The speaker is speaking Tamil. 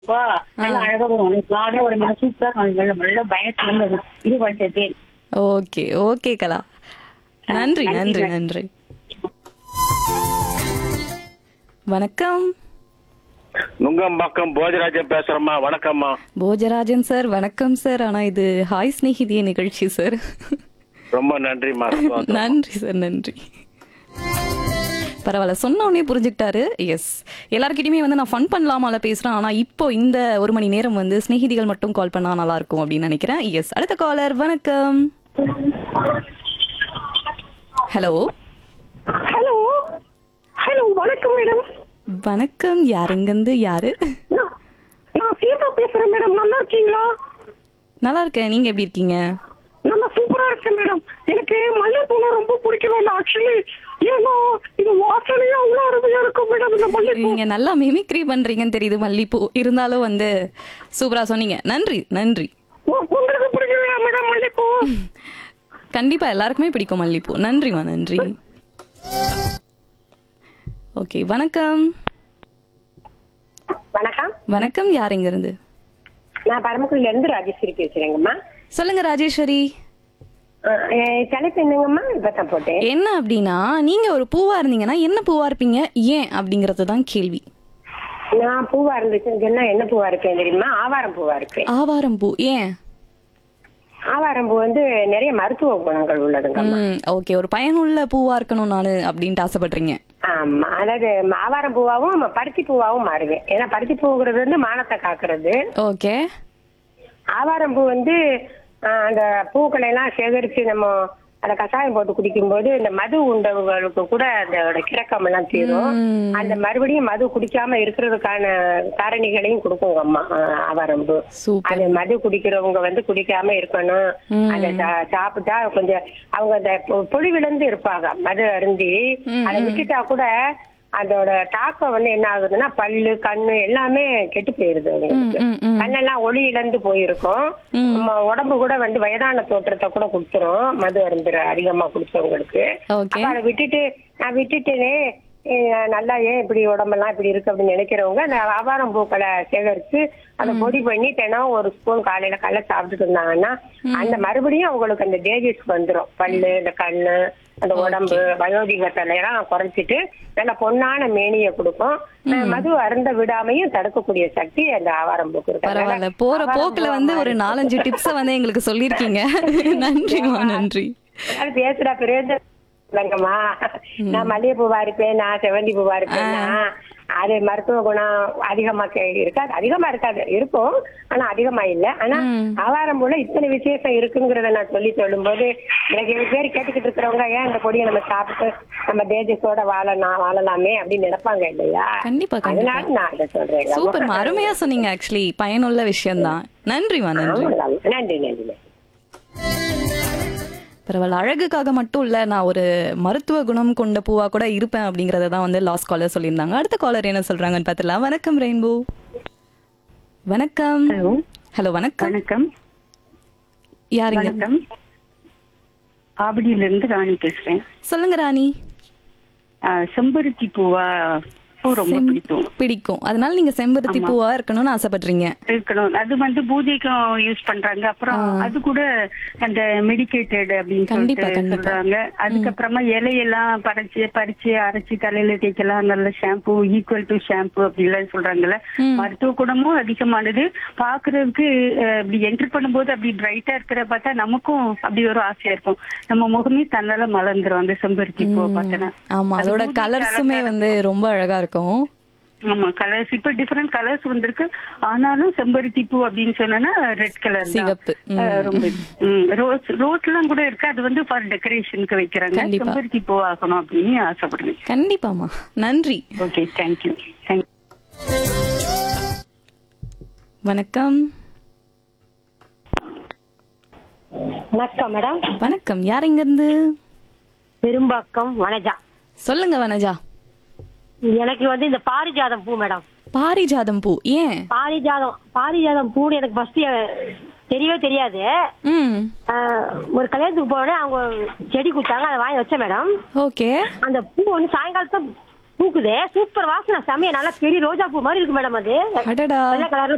அப்பா, நல்லா அழகா வரும் காலையில ஒரு மணி சூப்பரா நல்ல நல்ல பயத்துல இருந்து இது பண்ணிட்டு ஓகே ஓகே கலா நன்றி நன்றி நன்றி வணக்கம் நுங்கம்பாக்கம் போஜராஜன் பேசுறேம்மா வணக்கம்மா போஜராஜன் சார் வணக்கம் சார் ஆனா இது ஹாய் ஸ்நேகிதிய நிகழ்ச்சி சார் ரொம்ப நன்றிம்மா சந்தோஷம். நன்றி சார் நன்றி பரவாயில்ல சொன்ன உடனே புரிஞ்சுக்கிட்டாரு எஸ் எல்லார்கிட்டயுமே வந்து நான் ஃபன் பண்ணலாமால பேசுறேன் ஆனா இப்போ இந்த ஒரு மணி நேரம் வந்து சிநேகிதிகள் மட்டும் கால் பண்ணா நல்லா இருக்கும் அப்படின்னு நினைக்கிறேன் எஸ் அடுத்த காலர் வணக்கம் ஹலோ ஹலோ ஹலோ வணக்கம் மேடம் வணக்கம் யாருங்கந்து யாரு நான் நான் சீதா பேசுறேன் மேடம் நல்லா இருக்கீங்களா நல்லா இருக்கேன் நீங்க எப்படி இருக்கீங்க நல்லா சூப்பரா இருக்கேன் மேடம் எனக்கு மல்லிகைப்பூனா ரொம்ப பிடிக்கும் ஆக்சுவலி ஏன்னா இது வாசனையா அவ்வளோ அருமையா இருக்கும் மேடம் இந்த மல்லிகைப்பூ நீங்க நல்லா மிமிக்ரி பண்றீங்கன்னு தெரியுது மல்லிப்பூ இருந்தாலும் வந்து சூப்பரா சொன்னீங்க நன்றி நன்றி உ- உங்களுக்கு பிடிக்கலையா மேடம் மல்லிகைப்பூ கண்டிப்பா எல்லாருக்குமே பிடிக்கும் மல்லிப்பூ நன்றிமா நன்றி ஓகே வணக்கம் வணக்கம் வணக்கம் யார் இங்க இருந்து நான் பரமக்குடியில இருந்து ராஜேஸ்வரி பேசுறேங்கம்மா சொல்லுங்க ராஜேஸ்வரி தலைப்பு என்னங்கம்மா இப்பதான் போட்டேன் என்ன அப்படின்னா நீங்க ஒரு பூவா இருந்தீங்கன்னா என்ன பூவா இருப்பீங்க ஏன் அப்படிங்கறது தான் கேள்வி நான் பூவா இருந்துச்சுன்னு சொன்னா என்ன பூவா இருப்பேன் தெரியுமா ஆவாரம் பூவா இருப்பேன் ஆவாரம் பூ ஏன் ஆவாரம் பூ வந்து நிறைய மருத்துவ குணங்கள் உள்ளதுங்கம்மா ம் ஓகே ஒரு பயனுள்ள பூவா இருக்கணும் நானு அப்படின்ட்டு ஆசைப்படுறீங்க ஆமா அதாவது ஆவாரம் பூவாவும் பருத்தி பூவாவும் மாறுவேன் ஏன்னா பருத்தி பூங்கிறது வந்து மானத்தை காக்குறது ஓகே ஆவாரம் பூ வந்து ஆஹ், அந்த பூக்களை எல்லாம் சேகரிச்சு நம்ம அந்த கஷாயம் போட்டு குடிக்கும்போது இந்த மது உண்டவங்களுக்கு கூட அதோட கிறக்கம் எல்லாம் தீரும் ம். அந்த மறுபடியும் மது குடிக்காம இருக்கிறதுக்கான காரணிகளையும் கொடுக்கும் அம்மா ஆஹ், ஆவாரம் பூ சூப்பர் அது மது குடிக்கிறவங்க வந்து குடிக்காம இருக்கணும் ம். அதை சா- சாப்பிட்டா கொஞ்சம் அவங்க அந்த பொ- பொலிவிழந்து இருப்பாங்க மது அருந்தி ம், அதை விட்டுட்டா கூட அதோட தாக்கம் வந்து என்ன ஆகுதுன்னா பல்லு கண்ணு எல்லாமே கெட்டு போயிருது ம், அவங்களுக்கு ம், ம். கண்ணெல்லாம் ஒளி இழந்து போயிருக்கும் ம். நம்ம உடம்பு கூட வந்து வயதான தோற்றத்தை கூட கொடுத்துரும் மது அருந்துற அதிகமா குடிச்சவங்களுக்கு ஓகே அப்ப அதை விட்டுட்டு நான் விட்டுட்டேனே அஹ் நல்லா ஏன் இப்படி உடம்பெல்லாம் இப்படி இருக்கு அப்படின்னு நினைக்கிறவங்க அந்த ஆவாரம் பூக்களை சேகரிச்சு அதை பொடி பண்ணி தினம் ஒரு ஸ்பூன் காலையில காலைல சாப்பிட்டுட்டு இருந்தாங்கன்னா அந்த மறுபடியும் அவங்களுக்கு அந்த டேஜஸ் வந்துரும் பல்லு இந்த கண்ணு அந்த உடம்பு வயோதிக தலையெல்லாம் குறைச்சிட்டு நல்ல பொன்னான மேனியை கொடுக்கும் அஹ் மது அருந்த விடாமையும் தடுக்கக்கூடிய சக்தி அந்த ஆவாரம் பூக்கு இருக்கு பரவாயில்ல அதனால போற ஆவாரம் போக்குல பூவை வந்து ஒரு மாதிரி நாலஞ்சு டிப்ஸ வந்து எங்களுக்கு சொல்லிருக்கீங்க நன்றிமா நன்றி அதனால பேசுறா பிரயோஜனம் இல்லைங்கம்மா நான் மல்லிகை பூவா இருப்பேன் நான் செவந்தி பூவா இருப்பேன்னா அது மருத்துவ குணம் அதிகமா கே- இருக்காது அதிகமா இருக்காது இருக்கும் ஆனா அதிகமா இல்ல ஆனா ஆவாரம் போல இத்தனை விசேஷம் இருக்குங்கிறத நான் சொல்லி சொல்லும்போது எனக்கு ஏழு பேர் கேட்டுக்கிட்டு இருக்கிறவங்க ஏன் இந்த பொடியை நம்ம சாப்பிட்டு நம்ம தேஜஸோட வாழலாம் வாழலாமே அப்படின்னு நினைப்பாங்க இல்லையா கண்டிப்பா கண்டிப்பா அதனால நான் இதை சொல்றேன் சூப்பர்மா அருமையா சொன்னீங்க ஆக்சுவலி பயனுள்ள விஷயம்தான் நன்றிமா நன்றி நன்றி நன்றி பரவாயில்ல அழகுக்காக மட்டும் இல்ல நான் ஒரு மருத்துவ குணம் கொண்ட பூவா கூட இருப்பேன் அப்படிங்கறத தான் வந்து லாஸ்ட் காலர் சொல்லியிருந்தாங்க அடுத்த காலர் என்ன சொல்றாங்கன்னு பார்த்துலாம் வணக்கம் ரெயின்போ வணக்கம் ஹலோ ஹலோ வணக்கம் வணக்கம் யாருங்க வணக்கம் ஆவடியில இருந்து ராணி பேசுறேன் சொல்லுங்க ராணி ஆஹ், செம்பருத்தி பூவா பூ ரொம்ப செம்- பிடிக்கும் பிடிக்கும் அதனால நீங்க செம்பருத்தி பூவா இருக்கணும்னு ஆசைப்படுறீங்க இருக்கணும் அது வந்து பூஜைக்கும் யூஸ் பண்றாங்க அப்புறம் அது கூட அந்த மெடிக்கேட்டட் அப்படின்னு கண்டிப்பா, சொல்லிட்டு கண்டிப்பா. சொல்றாங்க அதுக்கப்புறமா இலையெல்லாம் பறிச்சு பறிச்சு அரைச்சு தலையில தேய்க்கலாம் நல்ல ஷாம்பு ஈக்குவல் டு ஷாம்பு அப்படிலாம் சொல்றாங்கல்ல ம். மருத்துவ குணமும் அதிகமானது பாக்குறதுக்கு அஹ், இப்படி என்டர் பண்ணும்போது அப்படி பிரைட்டா இருக்கிற பார்த்தா நமக்கும் அப்படி ஒரு ஆசையா இருக்கும் நம்ம முகமே தன்னால மலர்ந்துரும் அந்த செம்பருத்தி பூவை பார்த்தனா ஆமா அதோட கலர்ஸுமே வந்து ரொம்ப அழகா இருக்கும் ஆமா கலர்ஸ் இப்ப டிஃபரெண்ட் கலர்ஸ் வந்திருக்கு ஆனாலும் செம்பருத்தி பூ அப்படின்னு சொன்னா ரெட் கலர் சிகப்பு. ம். ரொம்ப ரோஸ் ரோஸ் எல்லாம் கூட இருக்கு அது வந்து ஃபார் டெக்கரேஷனுக்கு வைக்கிறாங்க கண்டிப்பா. செம்பருத்தி பூ ஆகணும் அப்படின்னு ஆசைப்படுறேன் கண்டிப்பாமா நன்றி ஓகே தேங்க்யூ தேங்க்யூ வணக்கம் வணக்கம் மேடம் வணக்கம் யார் இங்க இருந்து பெரும்பாக்கம் வனஜா சொல்லுங்க வனஜா எனக்கு வந்து இந்த பாரிஜாதம் பூ மேடம் பாரிஜாதம் பூ ஏன் பாரிஜாதம் பாரிஜாதம் பூன்னு எனக்கு ஃபர்ஸ்ட் தெரியவே தெரியாது ம் ஆஹ், ஒரு கல்யாணத்துக்கு போனோடனே அவங்க செடி கொடுத்தாங்க அதை வாங்கி வச்சேன் மேடம் ஓகே அந்த பூ வந்து சாயங்காலத்தை பூக்குது சூப்பர் வாசனை செமையா நல்லா பெரிய ரோஜா பூ மாதிரி இருக்கு மேடம் அது அடடா வெள்ளை கலர்ல